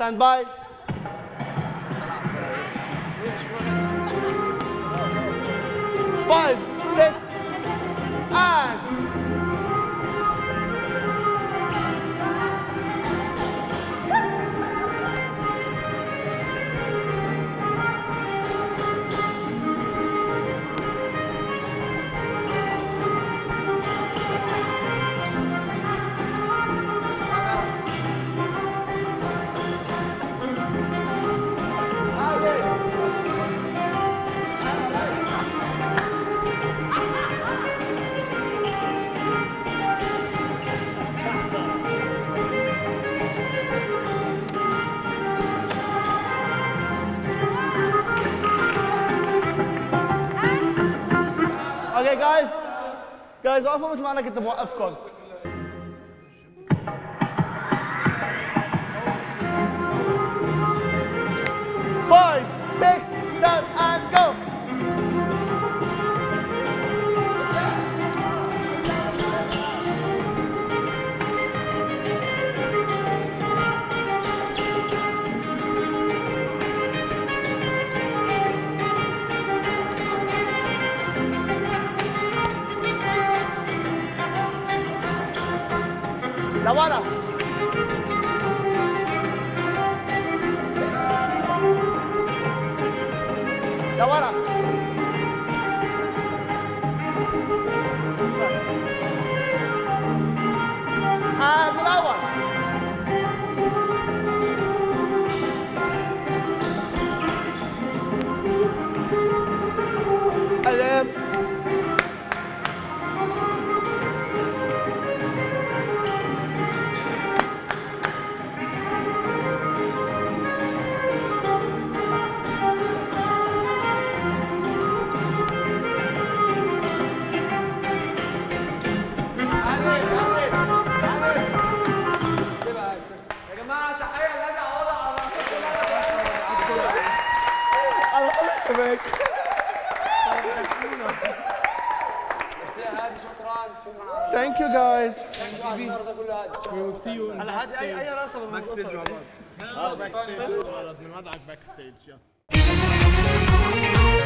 stand by. Five, six, and اوكي جايز جايز وقفوا مثل ما انا كنت موقفكم Five, six, seven, and go. لورا لورا آه من الأول ألم يا جماعه تحيه لنا عوض على أنا قلت شبك هذه شكرا شكرا Thank you guys على الشهر ده كله هذا We will see you in هلا هذه اي اي راسه باك ستيج مع بعض خلاص باك ستيج من وضعك باك ستيج يلا